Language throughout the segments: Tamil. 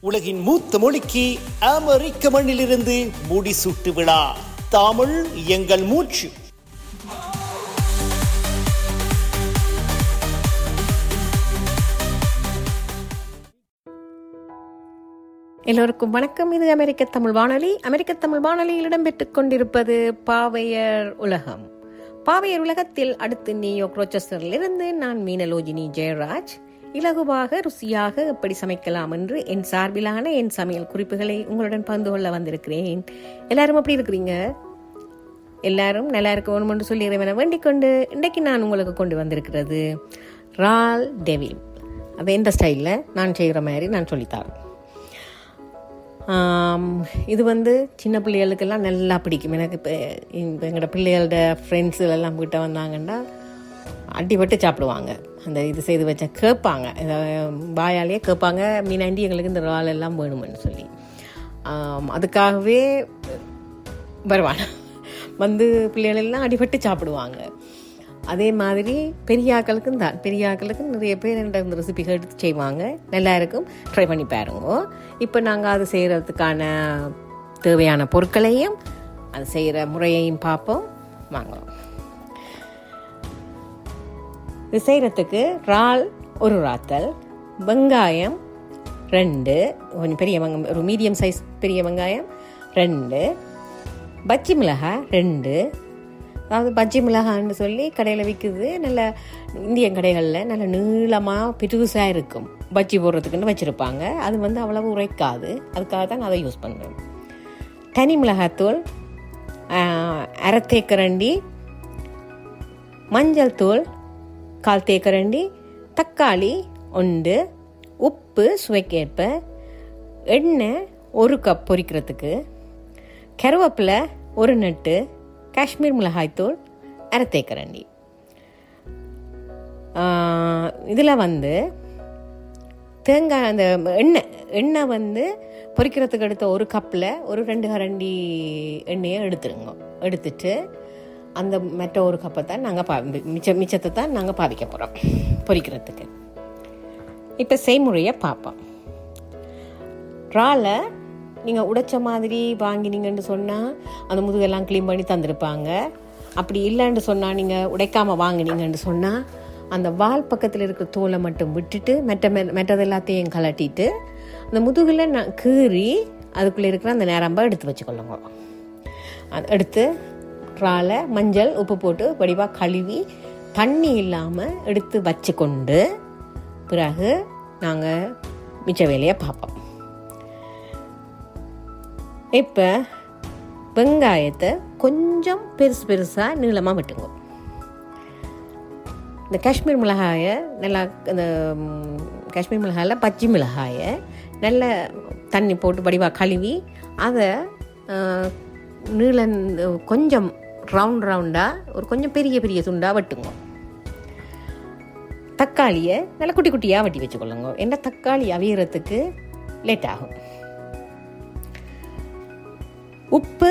உலகின் மூத்த மொழிக்கு அமெரிக்க மண்ணிலிருந்து முடிசூட்டு விழா தமிழ் எங்கள் மூச்சு எல்லோருக்கும் வணக்கம் இது அமெரிக்க தமிழ் வானொலி அமெரிக்க தமிழ் வானொலியில் இடம்பெற்றுக் கொண்டிருப்பது பாவையர் உலகம் பாவையர் உலகத்தில் அடுத்து நியூயார்க் ரோச்சஸ்டரிலிருந்து நான் மீனலோஜினி ஜெயராஜ் இலகுவாக ருசியாக எப்படி சமைக்கலாம் என்று என் சார்பிலான என் சமையல் குறிப்புகளை உங்களுடன் பகிர்ந்து கொள்ள வந்திருக்கிறேன் எல்லாரும் எப்படி இருக்கிறீங்க எல்லாரும் நல்லா இருக்கணும் என்று சொல்லி இறைவனை வேண்டிக் கொண்டு இன்றைக்கு நான் உங்களுக்கு கொண்டு வந்திருக்கிறது ரால் டெவில் அது எந்த ஸ்டைலில் நான் செய்கிற மாதிரி நான் சொல்லித்தரேன் ஆம், இது வந்து சின்ன பிள்ளைகளுக்கெல்லாம் நல்லா பிடிக்கும் எனக்கு இப்போ இப்போ எங்களோட பிள்ளைகளோட ஃப்ரெண்ட்ஸ் எல்லாம் கிட்ட வந்தாங்கன்னா அடிபட்டு சாப்பிடுவாங்க அந்த இது செய்து வச்ச கேட்பாங்க இதை வாயாலேயே கேட்பாங்க மீனாண்டி எங்களுக்கு இந்த இறால் எல்லாம் வேணுமென்னு சொல்லி ஆம், அதுக்காகவே வருவாங்க வந்து பிள்ளைகள் எல்லாம் அடிபட்டு சாப்பிடுவாங்க அதே மாதிரி பெரியாக்களுக்கும் தான் பெரியாக்களுக்கு நிறைய பேர் என்கிட்ட இந்த ரெசிபி எடுத்து செய்வாங்க நல்லா இருக்கும் ட்ரை பண்ணி பாருங்க இப்போ நாங்கள் அது செய்கிறதுக்கான தேவையான பொருட்களையும் அது செய்கிற முறையையும் பார்ப்போம் வாங்குறோம் இது செய்கிறதுக்கு இறால் ஒரு ராத்தல் வெங்காயம் ரெண்டு கொஞ்சம் பெரிய வெங்காயம் ஒரு மீடியம் சைஸ் பெரிய வெங்காயம் ரெண்டு பச்சி மிளகாய் ரெண்டு அதாவது பஜ்ஜி மிளகான்னு சொல்லி கடையில் விற்குது நல்ல இந்தியன் கடைகளில் நல்ல நீளமாக பிரிவுசாக இருக்கும் பஜ்ஜி போடுறதுக்குன்னு வச்சுருப்பாங்க அது வந்து அவ்வளவு உரைக்காது அதுக்காக தான் நான் அதை யூஸ் பண்ணுறேன் தனி மிளகாத்தூள் ஆஹ், அரை தேக்கரண்டி மஞ்சள் தூள் கால் தேக்கரண்டி தக்காளி ஒன்று உப்பு சுவைக்கேற்ப எண்ணெய் ஒரு கப் பொரிக்கிறதுக்கு கருவேப்பிலை ஒரு நட்டு காஷ்மீர் மிளகாய்த்தூள் அரை தேக்கரண்டி இதில் வந்து தேங்காய் அந்த எண்ணெய் எண்ணெய் வந்து பொரிக்கிறதுக்கு எடுத்த ஒரு கப்பில் ஒரு ரெண்டு கரண்டி எண்ணெயை எடுத்துருங்க எடுத்துட்டு அந்த மற்ற ஒரு கப்பை தான் நாங்கள் பா மிச்ச மிச்சத்தை தான் நாங்கள் பாவிக்க போகிறோம் பொரிக்கிறதுக்கு இப்போ செய்முறையை பார்ப்போம் இறாலை நீங்கள் உடைச்ச மாதிரி வாங்கினீங்கன்னு சொன்னால் அந்த முதுகெல்லாம் க்ளீன் பண்ணி தந்திருப்பாங்க அப்படி இல்லைன்னு சொன்னால் நீங்கள் உடைக்காமல் வாங்கினீங்கன்னு சொன்னால் அந்த வால் பக்கத்தில் இருக்கிற தோலை மட்டும் விட்டுட்டு மெட்ட மெ மெட்டது எல்லாத்தையும் கலட்டிட்டு அந்த முதுகில் நான் கீறி அதுக்குள்ளே இருக்கிற அந்த நேரம்பை எடுத்து வச்சுக்கொள்ளுங்க அது எடுத்து இறாலை மஞ்சள் உப்பு போட்டு வடிவாக கழுவி தண்ணி இல்லாமல் எடுத்து வச்சுக்கொண்டு பிறகு நாங்கள் மிச்ச வேலையை பார்ப்போம் இப்போ வெங்காயத்தை கொஞ்சம் பெருசு பெருசாக நீளமாக வெட்டுங்க இந்த காஷ்மீர் மிளகாயை நல்லா இந்த ம், காஷ்மீர் மிளகாயில் பச்சை மிளகாயை நல்ல தண்ணி போட்டு வடிவாக கழுவி அதை நீள கொஞ்சம் ரவுண்ட் ரவுண்டாக ஒரு கொஞ்சம் பெரிய பெரிய துண்டாக வெட்டுங்க தக்காளியை நல்லா குட்டி குட்டியாக வெட்டி வச்சுக்கொள்ளுங்க ஏன்னா தக்காளி அவியறதுக்கு லேட் ஆகும் உப்பு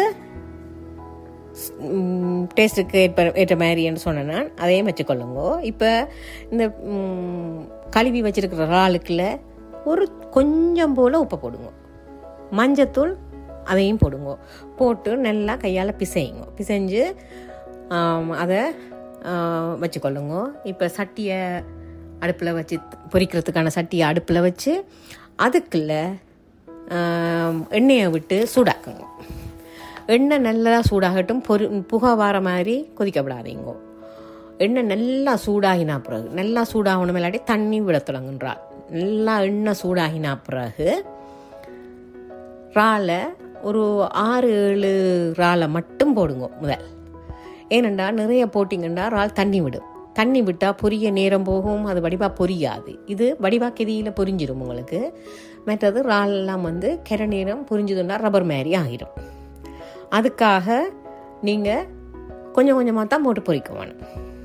டேஸ்ட்டுக்கு ஏற்ப ஏற்ற மாதிரின்னு சொன்னேன் நான் அதையும் வச்சுக்கொள்ளுங்க இப்போ இந்த ம், கழுவி வச்சிருக்கிற இறாலுக்குள்ள ஒரு கொஞ்சம் போல் உப்பை போடுங்க மஞ்சத்தூள் அதையும் போடுங்க போட்டு நல்லா கையால் பிசையுங்க பிசைஞ்சு ஆம், அதை ஆ, வச்சுக்கொள்ளுங்க இப்போ சட்டியை அடுப்பில் வச்சு பொரிக்கிறதுக்கான சட்டியை அடுப்பில் வச்சு அதுக்குள்ள ஆம், எண்ணெயை விட்டு சூடாக்குங்க எண்ணெய் நல்லா சூடாகட்டும் பொரி புகை வர மாதிரி கொதிக்க விடாதீங்க எண்ணெய் நல்லா சூடாகினா பிறகு நல்லா சூடாகணும் இல்லாட்டி தண்ணி விட தொடங்குன்றாள் நல்லா எண்ணெய் சூடாகினா பிறகு இறாலை ஒரு ஆறு ஏழு இறாலை மட்டும் போடுங்க முதல் ஏனெண்டா நிறைய போட்டிங்கன்னா இறால் தண்ணி விடும் தண்ணி விட்டால் பொரிய நேரம் போகும் அது வடிவாக பொரியாது இது வடிவாக கெதியில் பொரிஞ்சிடும் உங்களுக்கு மற்றது இறால் எல்லாம் வந்து கெர நேரம் பொரிஞ்சதுன்னா ரப்பர் மாதிரி ஆகிடும் அதுக்காக நீங்கள் கொஞ்சம் கொஞ்சமாக தான் போட்டு பொரிக்க வேணும்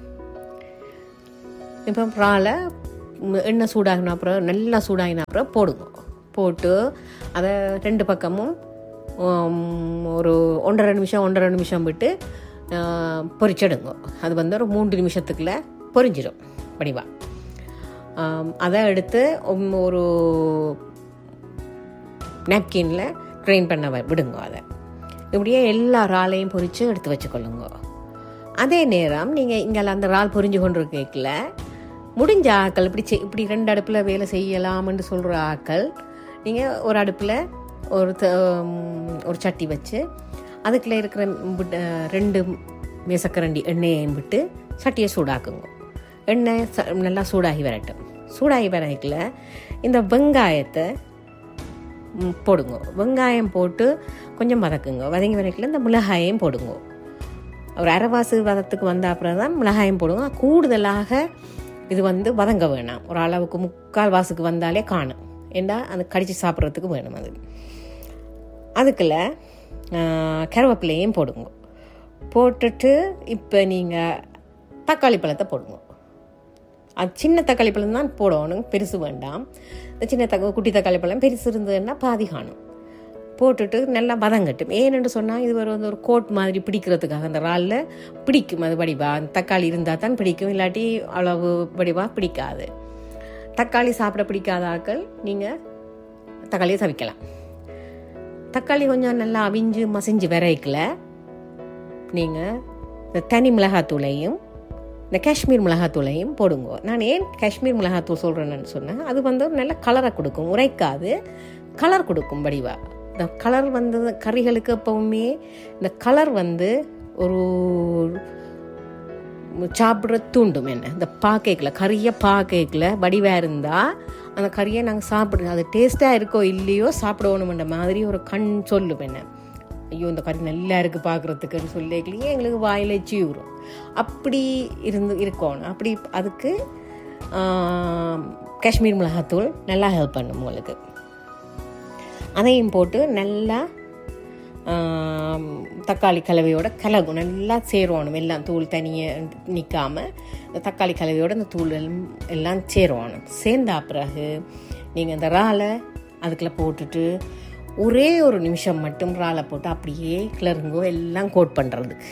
இப்போ இறாலை ம், எண்ணெய் சூடாகின அப்புறம் நல்லா சூடாகின அப்புறம் போடுங்க போட்டு அதை ரெண்டு பக்கமும் உம், ஒரு ஒன்றரை நிமிஷம் ஒன்றரை நிமிஷம் விட்டு ஆ, பொரிச்சிடுங்க அது வந்து ஒரு மூன்று நிமிஷத்துக்குள்ள பொரிஞ்சிடும் வடிவா ஆம், அதை எடுத்து உம், ஒரு நாப்கின்ல ட்ரெயின் பண்ண வ- விடுங்க அதை இப்படியே எல்லா இறாலையும் பொரித்து எடுத்து வச்சுக்கொள்ளுங்க அதே நேரம் நீங்கள் இங்கே அந்த இறால் பொரிஞ்சு கொண்டு கேட்கல முடிஞ்ச ஆக்கள் இப்படி செய்- இப்படி ரெண்டு அடுப்பில் வேலை செய்யலாம்னு சொல்கிற ஆக்கள் நீங்கள் ஒரு அடுப்பில் ஒரு த- உம், ஒரு சட்டி வச்சு அதுக்குள்ளே இருக்கிற விட்- ரெண்டு மேசக்கரண்டி எண்ணெயையும் விட்டு சட்டியை சூடாக்குங்க எண்ணெய் ச- நல்லா சூடாகி வரட்டும் சூடாகி வரக்குள்ள இந்த வெங்காயத்தை ம், போடுங்க வெங்காயம் போட்டு கொஞ்சம் வதக்குங்க வதங்கி வதக்கல இந்த மிளகாயையும் போடுங்க ஒரு அரைவாசு வதத்துக்கு வந்த அப்புறம் தான் மிளகாயம் போடுங்க கூடுதலாக இது வந்து வதங்க வேணாம் ஒரு அளவுக்கு முக்கால் வாசுக்கு வந்தாலே காணும் ஏண்டா அது கடிச்சு சாப்பிட்றதுக்கு வேணும் அது அதுக்குள்ள ஆ, கருவேப்பிலையும் போடுங்க போட்டுட்டு இப்போ நீங்கள் தக்காளி பழத்தை போடுங்க அது சின்ன தக்காளி பழம் தான் போடணும் பெருசு வேண்டாம் இந்த சின்ன தக்க குட்டி தக்காளி பழம் பெருசு இருந்ததுன்னா பாதி காணும் போட்டுட்டு நல்லா வதங்கட்டும் ஏன்னு சொன்னால் இது ஒரு வந்து ஒரு கோட் மாதிரி பிடிக்கிறதுக்காக அந்த இறாலில் பிடிக்கும் அது வடிவா அந்த தக்காளி இருந்தால் தான் பிடிக்கும் இல்லாட்டி அளவு வடிவா பிடிக்காது தக்காளி சாப்பிட பிடிக்காத ஆட்கள் நீங்கள் தக்காளியை தவிக்கலாம் தக்காளி கொஞ்சம் நல்லா அவிஞ்சு மசிஞ்சு விரைக்கல நீங்கள் இந்த தனி மிளகாத்தூளையும் இந்த காஷ்மீர் மிளகாத்தூளையும் போடுங்க நான் ஏன் காஷ்மீர் மிளகாத்தூள் சொல்கிறேன்னு சொன்னேன் அது வந்து ஒரு நல்ல கலரை கொடுக்கும் உரைக்காது கலர் கொடுக்கும் வடிவா இந்த கலர் வந்து கறிகளுக்கு எப்பவுமே இந்த கலர் வந்து ஒரு சாப்பிட்ற தூண்டும் என்ன இந்த பாக்கேக்கில் கறியை பாக்கேக்கில் வடிவாக இருந்தால் அந்த கறியை நாங்கள் சாப்பிடுறோம் அது டேஸ்ட்டாக இருக்கோ இல்லையோ சாப்பிடணுமென்ற மாதிரி ஒரு கண் சொல்லும் என்ன ஐயோ இந்த கறி நல்லா இருக்குது பார்க்குறதுக்குன்னு சொல்லிக்கலையே எங்களுக்கு வாயில் வரும் அப்படி இருந்து இருக்கணும் அப்படி அதுக்கு ஆம், காஷ்மீர் மிளகாத்தூள் நல்லா ஹெல்ப் பண்ணும் உங்களுக்கு அதையும் போட்டு நல்லா ஆம், தக்காளி கலவையோட கலகும் நல்லா சேருவானும் எல்லாம் தூள் தனியே நிற்காம இந்த தக்காளி கலவையோட இந்த தூள் எல்லாம் எல்லாம் சேருவானும் சேர்ந்தா பிறகு நீங்கள் இந்த இறாலை அதுக்குள்ள போட்டுட்டு ஒரே ஒரு நிமிஷம் மட்டும் இறாலை போட்டு அப்படியே கிளறுங்கோ எல்லாம் கோட் பண்ணுறதுக்கு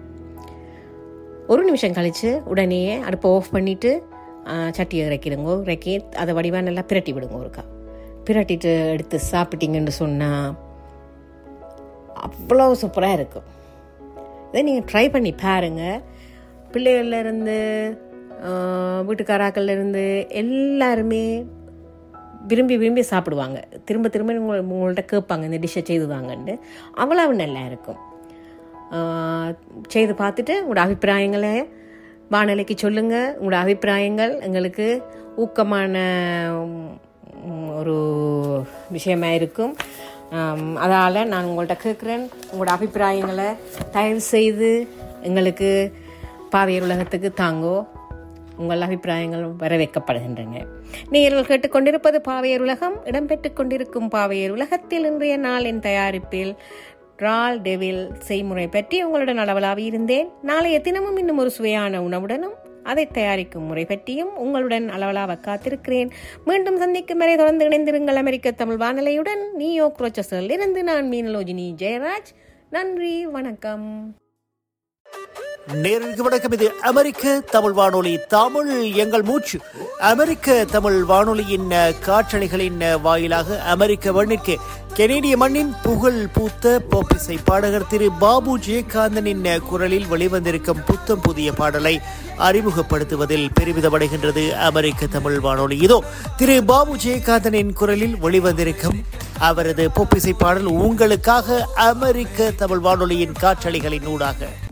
ஒரு நிமிஷம் கழித்து உடனே அடுப்பை ஆஃப் பண்ணிவிட்டு சட்டியை இறக்கிடுங்க இறக்கி அதை வடிவாக நல்லா பிரட்டி விடுங்க ஒருக்கா பிரட்டிட்டு எடுத்து சாப்பிட்டீங்கன்னு சொன்னால் அவ்வளோ சூப்பராக இருக்கும் இதை நீங்கள் ட்ரை பண்ணி பாருங்க பிள்ளைகள்ல இருந்து வீட்டுக்காராக்கள்ல இருந்து எல்லாருமே விரும்பி விரும்பி சாப்பிடுவாங்க திரும்ப திரும்ப உங்க- உங்கள்ட்ட கேட்பாங்க இந்த டிஷ்ஷை செய்து தாங்கன்ட்டு அவ்வளவு நல்லா இருக்கும் ஆஹ் செய்து பார்த்துட்டு உங்களோட அபிப்பிராயங்களை வானிலைக்கு சொல்லுங்கள் உங்களோட அபிப்பிராயங்கள் எங்களுக்கு ஊக்கமான உம், ஒரு விஷயமா இருக்கும் அதால் நான் உங்கள்கிட்ட கேட்குறேன் உங்களோட அபிப்பிராயங்களை தயவு செய்து எங்களுக்கு பாவையர் உலகத்துக்கு தாங்கோ உங்கள் அபிப்பிராயங்கள் வரவேற்கப்படுகின்றன நீங்கள் கேட்டுக்கொண்டிருப்பது பாவையர் உலகம் இடம்பெற்றுக் கொண்டிருக்கும் பாவையர் உலகத்தில் இன்றைய நாளின் தயாரிப்பில் ரால் டெவில் செய்முறை பற்றி உங்களுடன் அளவலாவி இருந்தேன் நாளைய தினமும் இன்னும் ஒரு சுவையான உணவுடனும் அதை தயாரிக்கும் முறை பற்றியும் உங்களுடன் அளவலாவ காத்திருக்கிறேன் மீண்டும் சந்திக்கும் வரை தொடர்ந்து இணைந்திருங்கள் அமெரிக்க தமிழ் வானொலியுடன் நியோ குரோச்சஸில் இருந்து நான் மீனலோஜினி ஜெயராஜ் நன்றி வணக்கம் நேரடிக்கு வணக்கம் இது அமெரிக்க தமிழ் வானொலி தமிழ் எங்கள் மூச்சு அமெரிக்க தமிழ் வானொலியின் அஹ், காற்றலைகளின் அஹ், வாயிலாக அமெரிக்க மண்ணிற்கு கெனேடிய மண்ணின் புகழ் பூத்த போப்பிசை பாடகர் திரு பாபு ஜெயகாந்தனின் அஹ், குரலில் வெளிவந்திருக்கும் புத்தம் புதிய பாடலை அறிமுகப்படுத்துவதில் பெருமிதமடைகின்றது அமெரிக்க தமிழ் வானொலி இதோ திரு பாபு ஜெயகாந்தனின் குரலில் வெளிவந்திருக்கும் அவரது பொப்பிசை பாடல் உங்களுக்காக அமெரிக்க தமிழ் வானொலியின் காற்றலைகளின் ஊடாக